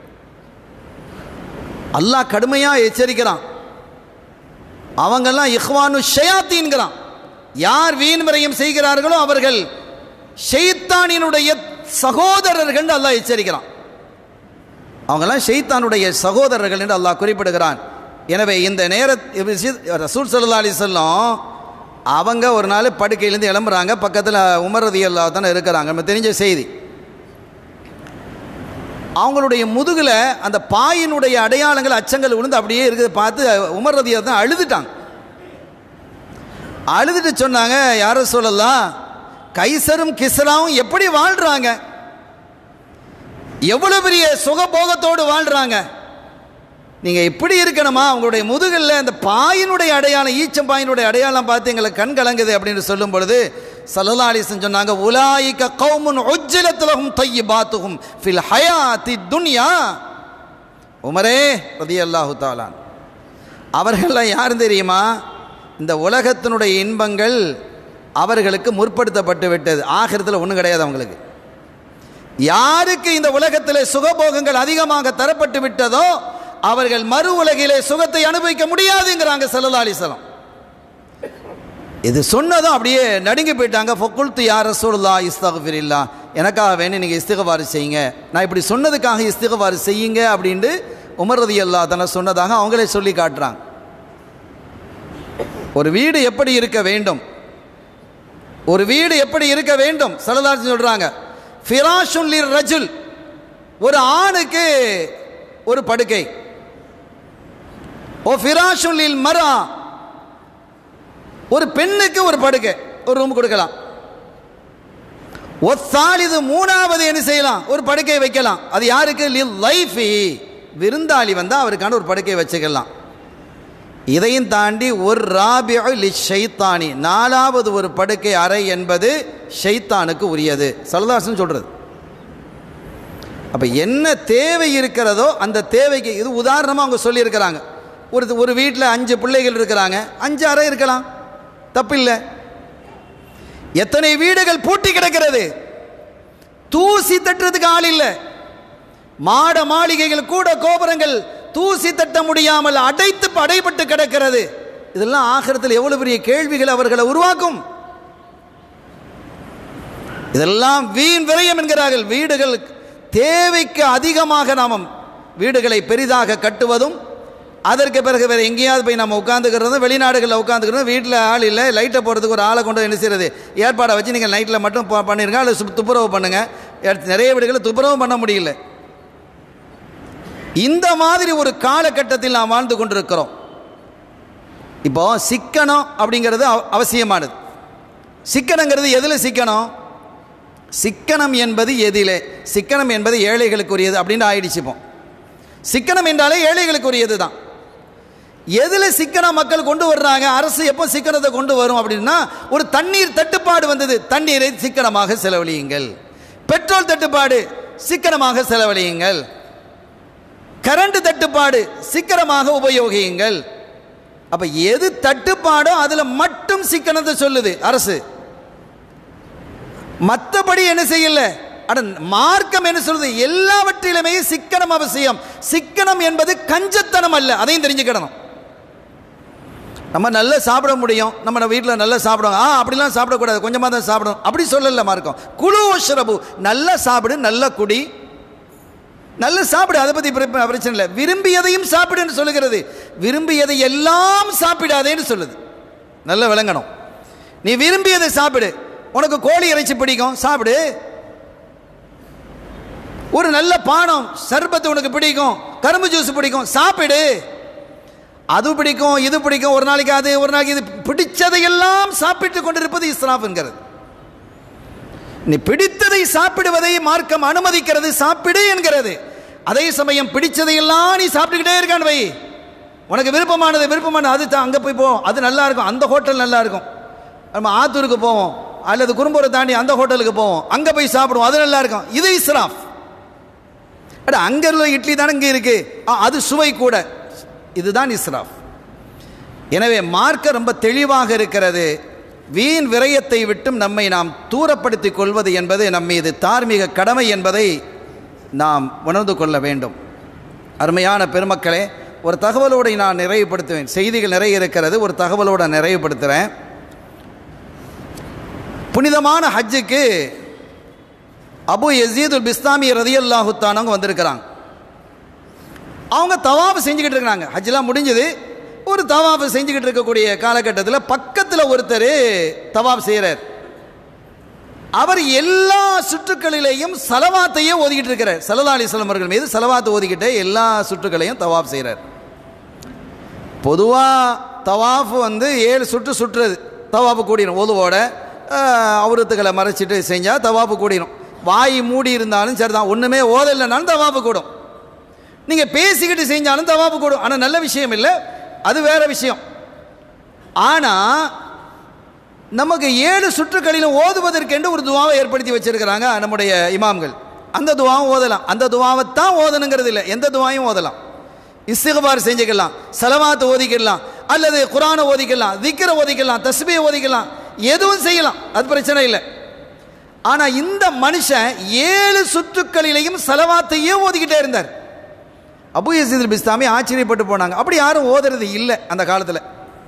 அல்லாஹ் கடுமையாக எச்சரிக்கிறான் அவங்கெல்லாம் இஹ்வானு ஷயாத்தீன்கிறான் யார் வீண் விரயம் செய்கிறார்களோ அவர்கள் ஷெய்தானினுடைய சகோதரர்கள் அல்லாஹ் எச்சரிக்கிறான் அவங்கெல்லாம் ஷெய்தானுடைய சகோதரர்கள் என்று அல்லாஹ் குறிப்பிடுகிறான் எனவே இந்த நேர ரசூல் சல்லா அலி சொல்லம் அவங்க ஒரு நாள் படுக்கையிலேருந்து எழும்புறாங்க பக்கத்தில் உமர் ரதி அல்லா தானே இருக்கிறாங்க நம்ம தெரிஞ்ச செய்தி அவங்களுடைய முதுகில் அந்த பாயினுடைய அடையாளங்கள் அச்சங்கள் விழுந்து அப்படியே இருக்குது பார்த்து உமர் ரதியை தான் அழுதுட்டாங்க அழுதுட்டு சொன்னாங்க யாரும் சொல்லலாம் கைசரும் கிஸ்ராவும் எப்படி வாழ்றாங்க எவ்வளவு பெரிய சுகபோகத்தோடு வாழ்றாங்க நீங்க இப்படி இருக்கணுமா உங்களுடைய முதுகில் அந்த பாயினுடைய அடையாளம் ஈச்சம் பாயினுடைய அடையாளம் பார்த்து எங்களுக்கு கண் கலங்குது அப்படின்னு சொல்லும் பொழுது சல்லல்லா அலிசன் சொன்னாங்க உலாயிக்க கௌமுன் உஜ்ஜலத்துலகும் தையி பாத்துகும் ஃபில் ஹயாத்தி துன்யா உமரே ரதி அல்லாஹு தாலான் அவர்கள்லாம் யாரும் தெரியுமா இந்த உலகத்தினுடைய இன்பங்கள் அவர்களுக்கு முற்படுத்தப்பட்டு விட்டது ஆகிரத்தில் ஒன்றும் கிடையாது அவங்களுக்கு யாருக்கு இந்த உலகத்தில் சுகபோகங்கள் அதிகமாக தரப்பட்டு விட்டதோ அவர்கள் மறு உலகிலே சுகத்தை அனுபவிக்க முடியாதுங்கிறாங்க சல்லா அலிசலம் இது சொன்னதும் அப்படியே நடுங்கி போயிட்டாங்க ஃபொக்குல்த்து யார் ரசூல்லா இஸ்தகஃபிரில்லா எனக்காக வேணும் நீங்கள் இஸ்திகவாறு செய்யுங்க நான் இப்படி சொன்னதுக்காக இஸ்திகவாறு செய்யுங்க அப்படின்ட்டு உமர் ரதி அல்லா தானே சொன்னதாக அவங்களே சொல்லி காட்டுறாங்க ஒரு வீடு எப்படி இருக்க வேண்டும் ஒரு வீடு எப்படி இருக்க வேண்டும் சலதாசி சொல்றாங்க ஃபிராஷுன் லிர் ரஜுல் ஒரு ஆணுக்கு ஒரு படுக்கை ஓ ஃபிராஷுன் லில் மரா ஒரு பெண்ணுக்கு ஒரு படுக்கை ஒரு ரூம் கொடுக்கலாம் ஒத்தால் இது மூணாவது என்ன செய்யலாம் ஒரு படுக்கை வைக்கலாம் அது யாருக்கு லில் லைஃபி விருந்தாளி வந்தால் அவருக்கான ஒரு படுக்கை வச்சுக்கலாம் இதையும் தாண்டி ஒரு ராபியு ஷைத்தானி நாலாவது ஒரு படுக்கை அறை என்பது ஷைத்தானுக்கு உரியது சரதாசன் சொல்றது அப்போ என்ன தேவை இருக்கிறதோ அந்த தேவைக்கு இது உதாரணமாக அவங்க சொல்லியிருக்கிறாங்க ஒரு ஒரு வீட்டில் அஞ்சு பிள்ளைகள் இருக்கிறாங்க அஞ்சு அறை இருக்கலாம் தப்பில்லை எத்தனை வீடுகள் பூட்டி கிடக்கிறது தூசி தட்டுறதுக்கு ஆள் இல்லை மாட மாளிகைகள் கூட கோபுரங்கள் தூசி தட்ட முடியாமல் அடைத்து அடைபட்டு கிடக்கிறது இதெல்லாம் ஆகிறத்தில் எவ்வளவு பெரிய கேள்விகள் அவர்களை உருவாக்கும் இதெல்லாம் வீண் விரயம் என்கிறார்கள் வீடுகள் தேவைக்கு அதிகமாக நாம் வீடுகளை பெரிதாக கட்டுவதும் அதற்கு பிறகு வேறு எங்கேயாவது போய் நம்ம உட்காந்துக்கிறதும் வெளிநாடுகளில் உட்காந்துக்கிறதும் வீட்டில் ஆள் இல்லை லைட்டை போடுறதுக்கு ஒரு ஆளை கொண்டு என்ன செய்யறது ஏற்பாடை வச்சு நீங்கள் நைட்டில் மட்டும் ப- பண்ணிருங்க அல்லது சு- துப்புரவு பண்ணுங்கள் நிறைய வீடுகளில் துப்புரவு பண்ண முடியல இந்த மாதிரி ஒரு காலகட்டத்தில் நாம் வாழ்ந்து கொண்டிருக்கிறோம் இப்போ சிக்கனம் அப்படிங்கிறது அவ- அவசியமானது சிக்கனங்கிறது எதில் சிக்கனம் சிக்கனம் என்பது எதிலே சிக்கனம் என்பது ஏழைகளுக்குரியது அப்படின்னு ஆயிடுச்சு இப்போ சிக்கனம் என்றாலே ஏழைகளுக்குரியது தான் எதில் சிக்கனம் மக்கள் கொண்டு வர்றாங்க அரசு எப்போ சிக்கனத்தை கொண்டு வரும் அப்படின்னா ஒரு தண்ணீர் தட்டுப்பாடு வந்தது தண்ணீரை சிக்கனமாக செலவழியுங்கள் பெட்ரோல் தட்டுப்பாடு சிக்கனமாக செலவழியுங்கள் கரண்ட் தட்டுப்பாடு சிக்கனமாக உபயோகியுங்கள் அப்ப எது தட்டுப்பாடோ அதுல மட்டும் சிக்கனத்தை சொல்லுது அரசு மற்றபடி என்ன செய்யல அட மார்க்கம் என்ன சொல்லுது எல்லாவற்றிலுமே சிக்கனம் அவசியம் சிக்கனம் என்பது கஞ்சத்தனம் அல்ல அதையும் தெரிஞ்சுக்கிடணும் நம்ம நல்லா சாப்பிட முடியும் நம்ம வீட்டில் நல்லா சாப்பிடுவோம் ஆ அப்படிலாம் சாப்பிடக்கூடாது கொஞ்சமாக தான் சாப்பிடணும் அப்படி சொல்லல மார்க்கம் குழு ஷ்ரபு நல்லா சாப்பிடு நல்லா குடி நல்லா சாப்பிடு அதை பற்றி பிர- பிரச்சனை இல்லை விரும்பியதையும் சாப்பிடுன்னு சொல்லுகிறது விரும்பியதை எல்லாம் சாப்பிடாதேன்னு சொல்லுது நல்லா விளங்கணும் நீ விரும்பியதை சாப்பிடு உனக்கு கோழி இறைச்சி பிடிக்கும் சாப்பிடு ஒரு நல்ல பானம் சர்பத்து உனக்கு பிடிக்கும் கரும்பு ஜூஸ் பிடிக்கும் சாப்பிடு அது பிடிக்கும் இது பிடிக்கும் ஒரு நாளைக்கு அது ஒரு நாளைக்கு இது பிடிச்சதையெல்லாம் சாப்பிட்டு கொண்டிருப்பது இஸ்ராஃப் என்கிறது நீ பிடித்ததை சாப்பிடுவதை மார்க்கம் அனுமதிக்கிறது சாப்பிடு என்கிறது அதே சமயம் பிடிச்சதையெல்லாம் நீ சாப்பிட்டுக்கிட்டே இருக்கான் வை உனக்கு விருப்பமானது விருப்பமானது அது தான் அங்கே போய் போவோம் அது நல்லா இருக்கும் அந்த ஹோட்டல் நல்லா இருக்கும் நம்ம ஆத்தூருக்கு போவோம் அல்லது குறும்பூரை தாண்டி அந்த ஹோட்டலுக்கு போவோம் அங்கே போய் சாப்பிடுவோம் அது நல்லா இருக்கும் இது இஸ்ராஃப் அட அங்கே உள்ள இட்லி தானே இங்கே இருக்கு ஆ, அது சுவை கூட இதுதான் இஸ்ராஃப் எனவே மார்க்க ரொம்ப தெளிவாக இருக்கிறது வீண் விரயத்தை விட்டும் நம்மை நாம் தூரப்படுத்திக் கொள்வது என்பது நம் மீது தார்மீக கடமை என்பதை நாம் உணர்ந்து கொள்ள வேண்டும் அருமையான பெருமக்களே ஒரு தகவலோடு நான் நிறைவுபடுத்துவேன் செய்திகள் நிறைய இருக்கிறது ஒரு தகவலோடு நிறைவுபடுத்துகிறேன் புனிதமான ஹஜ்ஜுக்கு அபு யசீதுல் பிஸ்தாமி ரதியல்லாஹுத்தானவங்க வந்திருக்கிறாங்க அவங்க தவாஃபு செஞ்சுக்கிட்டு இருக்கிறாங்க ஹஜ்ஜெலாம் முடிஞ்சது ஒரு தவாஃபு செஞ்சுக்கிட்டு இருக்கக்கூடிய காலகட்டத்தில் பக்கத்தில் ஒருத்தர் தவாஃப் செய்கிறார் அவர் எல்லா சுற்றுக்களிலேயும் சலவாத்தையே ஓதிக்கிட்டு இருக்கிறார் சல்லா அலிஸ்லாம் அவர்கள் மீது சலவாத்து ஓதிக்கிட்டே எல்லா சுற்றுக்களையும் தவாஃப் செய்கிறார் பொதுவாக தவாஃப் வந்து ஏழு சுற்று சுற்றுறது தவாஃபு கூடிடும் ஓதுவோட அவருத்துக்களை மறைச்சிட்டு செஞ்சால் தவாஃபு கூடிடும் வாய் மூடி இருந்தாலும் சரிதான் ஒன்றுமே ஓதலைனாலும் தவாஃபு கூடும் நீங்கள் பேசிக்கிட்டு செஞ்சாலும் தவாப்பு கூடும் ஆனால் நல்ல விஷயம் இல்லை அது வேற விஷயம் ஆனால் நமக்கு ஏழு சுற்றுக்களிலும் ஓதுவதற்கென்று ஒரு துவாவை ஏற்படுத்தி வச்சிருக்கிறாங்க நம்முடைய இமாம்கள் அந்த துவாவும் ஓதலாம் அந்த துவாவைத்தான் ஓதணுங்கிறது இல்லை எந்த துவாயும் ஓதலாம் இஸ்திகபார் செஞ்சுக்கலாம் செலவாத்து ஓதிக்கலாம் அல்லது குரானை ஓதிக்கலாம் திக்கரை ஓதிக்கலாம் தஸ்பியை ஓதிக்கலாம் எதுவும் செய்யலாம் அது பிரச்சனை இல்லை ஆனால் இந்த மனுஷன் ஏழு சுற்றுக்களிலையும் செலவாத்தையே ஓதிக்கிட்டே இருந்தார் அபு யசீத் பிஸ்தாமி ஆச்சரியப்பட்டு போனாங்க அப்படி யாரும் ஓதுறது இல்லை அந்த காலத்தில்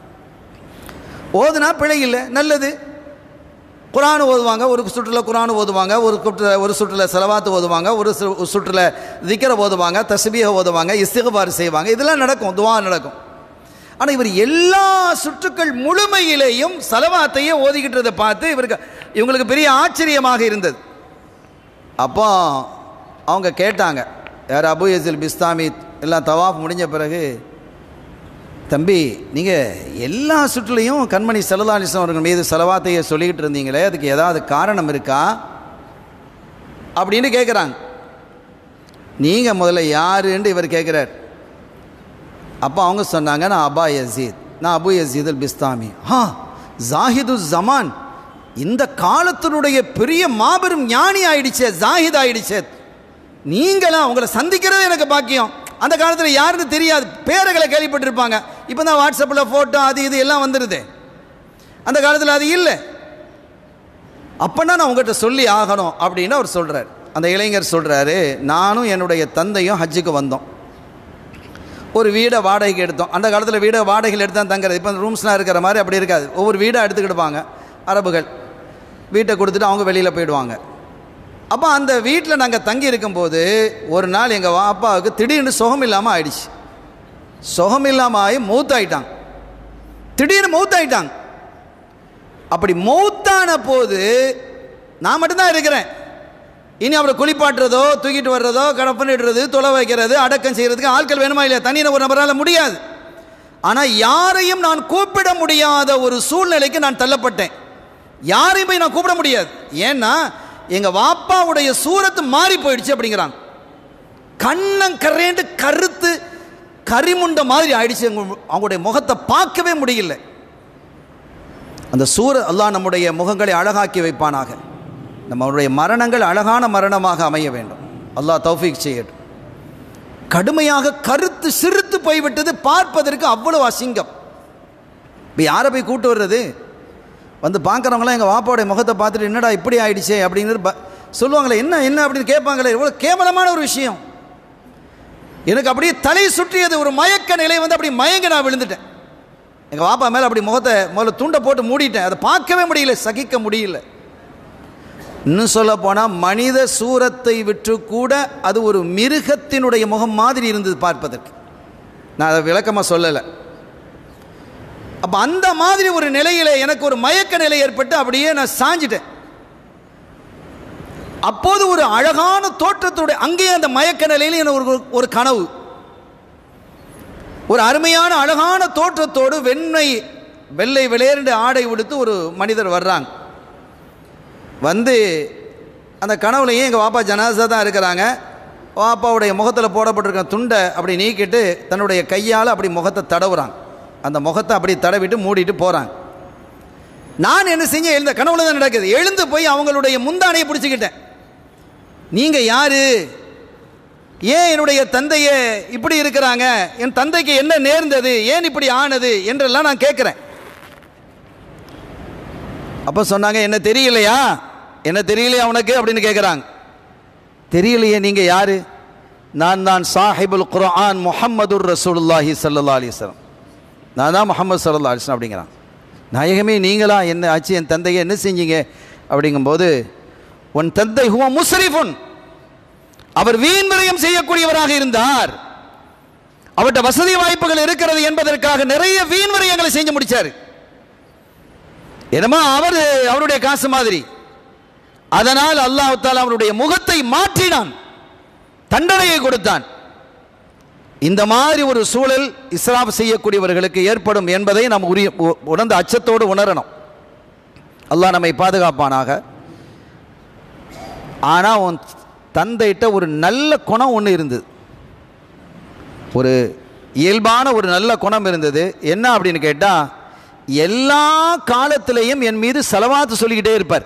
ஓதுனா பிழை இல்லை நல்லது குரான் ஓதுவாங்க ஒரு சுற்றில் குரான் ஓதுவாங்க ஒரு சுற்றுல ஒரு சுற்றில் செலவாத்து ஓதுவாங்க ஒரு சு- ஒரு சுற்றில் திக்கரை ஓதுவாங்க தஸ்பீக ஓதுவாங்க இஸ்திகபார் செய்வாங்க இதெல்லாம் நடக்கும் துவா நடக்கும் ஆனால் இவர் எல்லா சுற்றுக்கள் முழுமையிலேயும் செலவாத்தையே ஓதிக்கிட்டதை பார்த்து இவருக்கு இவங்களுக்கு பெரிய ஆச்சரியமாக இருந்தது அப்போ அவங்க கேட்டாங்க யார் அபு யசில் பிஸ்தாமி எல்லாம் தவாஃப் முடிஞ்ச பிறகு தம்பி நீங்கள் எல்லா சுற்றுலையும் கண்மணி செல்லதானிசம் அவர்கள் மீது செலவாத்தையே சொல்லிக்கிட்டு இருந்தீங்களே அதுக்கு ஏதாவது காரணம் இருக்கா அப்படின்னு கேட்குறாங்க நீங்கள் முதல்ல யாருன்னு இவர் கேட்குறார் அப்போ அவங்க சொன்னாங்க நான் அபா யசீத் நான் அபு யசீத் அல் பிஸ்தாமி ஹா ஜாஹிது ஜமான் இந்த காலத்தினுடைய பெரிய மாபெரும் ஞானி ஆயிடுச்சே ஜாஹித் ஆயிடுச்சே நீங்களா உங்களை சந்திக்கிறது எனக்கு பாக்கியம் அந்த காலத்தில் யாருன்னு தெரியாது பேர்களை கேள்விப்பட்டிருப்பாங்க இப்போ தான் வாட்ஸ்அப்பில் ஃபோட்டோ அது இது எல்லாம் வந்துடுது அந்த காலத்தில் அது இல்லை அப்போனா நான் உங்கள்கிட்ட சொல்லி ஆகணும் அப்படின்னு அவர் சொல்கிறார் அந்த இளைஞர் சொல்கிறாரு நானும் என்னுடைய தந்தையும் ஹஜ்ஜுக்கு வந்தோம் ஒரு வீடை வாடகைக்கு எடுத்தோம் அந்த காலத்தில் வீடை வாடகையில் எடுத்து தான் தங்குறது இப்போ ரூம்ஸ்லாம் இருக்கிற மாதிரி அப்படி இருக்காது ஒவ்வொரு வீடாக எடுத்துக்கிடுவாங்க அரபுகள் வீட்டை கொடுத்துட்டு அவங்க வெளியில் போயிடுவாங்க அப்போ அந்த வீட்டில் நாங்கள் தங்கி இருக்கும்போது ஒரு நாள் எங்கள் அப்பாவுக்கு திடீர்னு சுகம் இல்லாமல் ஆயிடுச்சு சுகம் இல்லாமல் ஆகி மௌத்தாயிட்டாங்க திடீர்னு மௌத்தாயிட்டாங்க அப்படி மௌத்தான போது நான் மட்டும்தான் இருக்கிறேன் இனி அவரை குளிப்பாட்டுறதோ தூக்கிட்டு வர்றதோ கடப்பனிடுறது தொலை வைக்கிறது அடக்கம் செய்கிறதுக்கு ஆட்கள் வேணுமா இல்லையா தனியாக ஒரு நபரால் முடியாது ஆனால் யாரையும் நான் கூப்பிட முடியாத ஒரு சூழ்நிலைக்கு நான் தள்ளப்பட்டேன் யாரையும் போய் நான் கூப்பிட முடியாது ஏன்னா எங்கள் வாப்பாவுடைய சூரத்து மாறி போயிடுச்சு அப்படிங்கிறாங்க கண்ணம் கரேண்டு கருத்து கரிமுண்ட மாதிரி ஆயிடுச்சு அவங்க- அவங்களுடைய முகத்தை பார்க்கவே முடியல அந்த சூர அல்லாஹ் நம்முடைய முகங்களை அழகாக்கி வைப்பானாக நம்மளுடைய மரணங்கள் அழகான மரணமாக அமைய வேண்டும் அல்லாஹ் தௌஃபீக் செய்யட்டும் கடுமையாக கருத்து சிறுத்து போய்விட்டது பார்ப்பதற்கு அவ்வளவு அசிங்கம் இப்போ யாரை போய் கூட்டு வர்றது வந்து பார்க்குறவங்களாம் எங்கள் வாப்பாவுடைய முகத்தை பார்த்துட்டு என்னடா இப்படி ஆயிடுச்சே அப்படின்னு ப- சொல்லுவாங்களே என்ன என்ன அப்படின்னு கேட்பாங்களே எவ்வளோ கேவலமான ஒரு விஷயம் எனக்கு அப்படியே தலை சுற்றியது ஒரு மயக்க நிலை வந்து அப்படி மயங்க நான் விழுந்துட்டேன் எங்கள் வாப்பா மேலே அப்படி முகத்தை முதல்ல துண்டை போட்டு மூடிட்டேன் அதை பார்க்கவே முடியல சகிக்க முடியல இன்னும் சொல்ல போனால் மனித சூரத்தை விற்று கூட அது ஒரு மிருகத்தினுடைய முகம் மாதிரி இருந்தது பார்ப்பதற்கு நான் அதை விளக்கமாக சொல்லலை அப்போ அந்த மாதிரி ஒரு நிலையில் எனக்கு ஒரு மயக்க நிலை ஏற்பட்டு அப்படியே நான் சாஞ்சிட்டேன் அப்போது ஒரு அழகான தோற்றத்தோட அங்கேயே அந்த மயக்க நிலையில் எனக்கு ஒரு ஒரு கனவு ஒரு அருமையான அழகான தோற்றத்தோடு வெண்மை வெள்ளை வெளியேறிண்டு ஆடை உடுத்து ஒரு மனிதர் வர்றாங்க வந்து அந்த கனவுலையும் எங்கள் வாப்பா ஜனாசா தான் இருக்கிறாங்க வாப்பாவுடைய முகத்தில் போடப்பட்டிருக்க துண்டை அப்படி நீக்கிட்டு தன்னுடைய கையால் அப்படி முகத்தை தடவுறாங்க அந்த முகத்தை அப்படி தடவிட்டு மூடிட்டு போகிறாங்க நான் என்ன செஞ்சேன் எழுந்த கனவுல தான் நடக்குது எழுந்து போய் அவங்களுடைய முந்தானையை பிடிச்சிக்கிட்டேன் நீங்கள் யாரு ஏன் என்னுடைய தந்தையே இப்படி இருக்கிறாங்க என் தந்தைக்கு என்ன நேர்ந்தது ஏன் இப்படி ஆனது என்றெல்லாம் நான் கேட்குறேன் அப்போ சொன்னாங்க என்ன தெரியலையா என்ன தெரியலையா உனக்கு அப்படின்னு கேட்குறாங்க தெரியலையே நீங்கள் யாரு நான் தான் சாஹிபுல் குர்ஆன் முஹம்மதுர் ரசூலுல்லாஹி ஸல்லல்லாஹு அலைஹி வஸல்லம் நான் தான் முஹம்மது ஸல்லல்லாஹு அலைஹி வஸல்லம் அப்படிங்கிறான் நாயகமே நீங்களா என்ன ஆச்சு என் தந்தையை என்ன செஞ்சீங்க அப்படிங்கும்போது உன் தந்தை ஹுவ முஸ்ரிஃபுன் அவர் வீண் விரயம் செய்யக்கூடியவராக இருந்தார் அவர்கிட்ட வசதி வாய்ப்புகள் இருக்கிறது என்பதற்காக நிறைய வீண் விரயங்களை செஞ்சு முடிச்சார் என்னமோ அவர் அவருடைய காசு மாதிரி அதனால் அல்லாஹ் தாலா அவருடைய முகத்தை மாற்றினான் தண்டனையை கொடுத்தான் இந்த மாதிரி ஒரு சூழல் இஸ்ராப் செய்யக்கூடியவர்களுக்கு ஏற்படும் என்பதை நாம் உரிய உ- உணர்ந்த அச்சத்தோடு உணரணும் அல்லாஹ் நம்மை பாதுகாப்பானாக ஆனால் உன் தந்தைகிட்ட ஒரு நல்ல குணம் ஒன்று இருந்தது ஒரு இயல்பான ஒரு நல்ல குணம் இருந்தது என்ன அப்படின்னு கேட்டால் எல்லா காலத்திலையும் என் மீது செலவாத்து சொல்லிக்கிட்டே இருப்பார்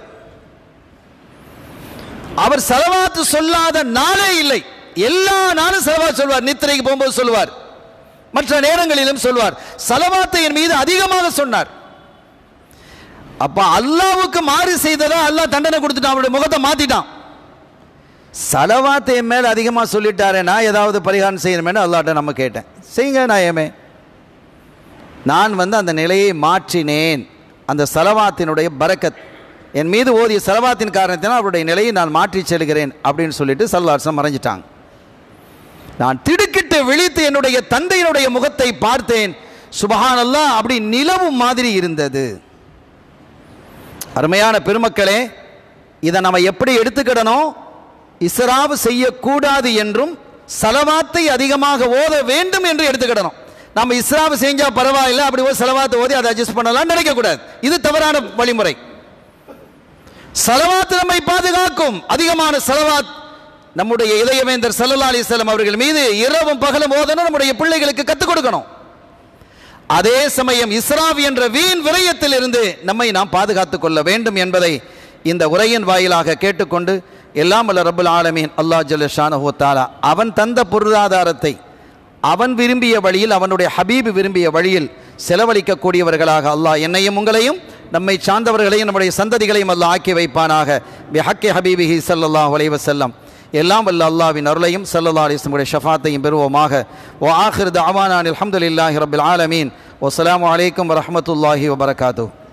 அவர் செலவாத்து சொல்லாத நாளே இல்லை எல்லா நாளும் செலவாத்து சொல்வார் நித்திரைக்கு போகும்போது சொல்லுவார் மற்ற நேரங்களிலும் சொல்வார் செலவாத்தை என் மீது அதிகமாக சொன்னார் அப்ப அல்லாவுக்கு மாறு செய்ததா அல்லாஹ் தண்டனை கொடுத்துட்டான் அவருடைய முகத்தை மாத்திட்டான் சலவாத்தை என் மேல அதிகமா சொல்லிட்டாரே நான் ஏதாவது பரிகாரம் செய்யணுமேனு அல்லாட்ட நம்ம கேட்டேன் செய்யுங்க நாயமே நான் வந்து அந்த நிலையை மாற்றினேன் அந்த சலவாத்தினுடைய பரக்கத் என் மீது ஓதிய சலவாத்தின் காரணத்தினால் அவருடைய நிலையை நான் மாற்றி செல்கிறேன் அப்படின்னு சொல்லிட்டு சல்லாசம் மறைஞ்சிட்டாங்க நான் திடுக்கிட்டு விழித்து என்னுடைய தந்தையினுடைய முகத்தை பார்த்தேன் சுபஹானல்லா அப்படி நிலவு மாதிரி இருந்தது அருமையான பெருமக்களே இதை நம்ம எப்படி எடுத்துக்கிடணும் இஸ்ராவு செய்யக்கூடாது என்றும் சலவாத்தை அதிகமாக ஓத வேண்டும் என்று எடுத்துக்கிடணும் நம்ம இஸ்ராவு செஞ்சா பரவாயில்லை அப்படி ஒரு செலவாத்தை ஓதி அதை அட்ஜஸ்ட் பண்ணலாம் நினைக்கக்கூடாது இது தவறான வழிமுறை சலவாத் நம்மை பாதுகாக்கும் அதிகமான சலவாத் நம்முடைய இதயவேந்தர் சல்லல்லா அலிஸ்லாம் அவர்கள் மீது இரவும் பகலும் ஓதணும் நம்முடைய பிள்ளைகளுக்கு கற்றுக் கொடுக்கணும் அதே சமயம் இஸ்ராப் என்ற வீண் விரயத்தில் இருந்து நம்மை நாம் பாதுகாத்துக் கொள்ள வேண்டும் என்பதை இந்த உரையின் வாயிலாக கேட்டுக்கொண்டு எல்லாம் வல்ல ரப்புல் ஆலமீன் அல்லாஹ் ஜல்ல தாலா அவன் தந்த பொருளாதாரத்தை அவன் விரும்பிய வழியில் அவனுடைய ஹபீப் விரும்பிய வழியில் செலவழிக்கக்கூடியவர்களாக அல்லாஹ் என்னையும் உங்களையும் நம்மை சார்ந்தவர்களையும் நம்முடைய சந்ததிகளையும் அல்லாஹ் ஆக்கி வைப்பானாக பிஹக்கி ஹபீபிஹி ஸல்லல்லாஹு அலைஹி வஸல்லம் எல்லாம் வல்ல அல்லாஹ்வின் அருளையும் ஸல்லல்லாஹு அலைஹி வஸல்லம் ஷஃபாத்தையும் பெறுவோமாக வ ஆஹிர் தஅவானா அல்ஹம்துலில்லாஹி ரப்பில் ஆலமீன் வஸ்ஸலாமு அலைக்கும் வரஹ்மத்துல்லாஹி வபரகாத்துஹு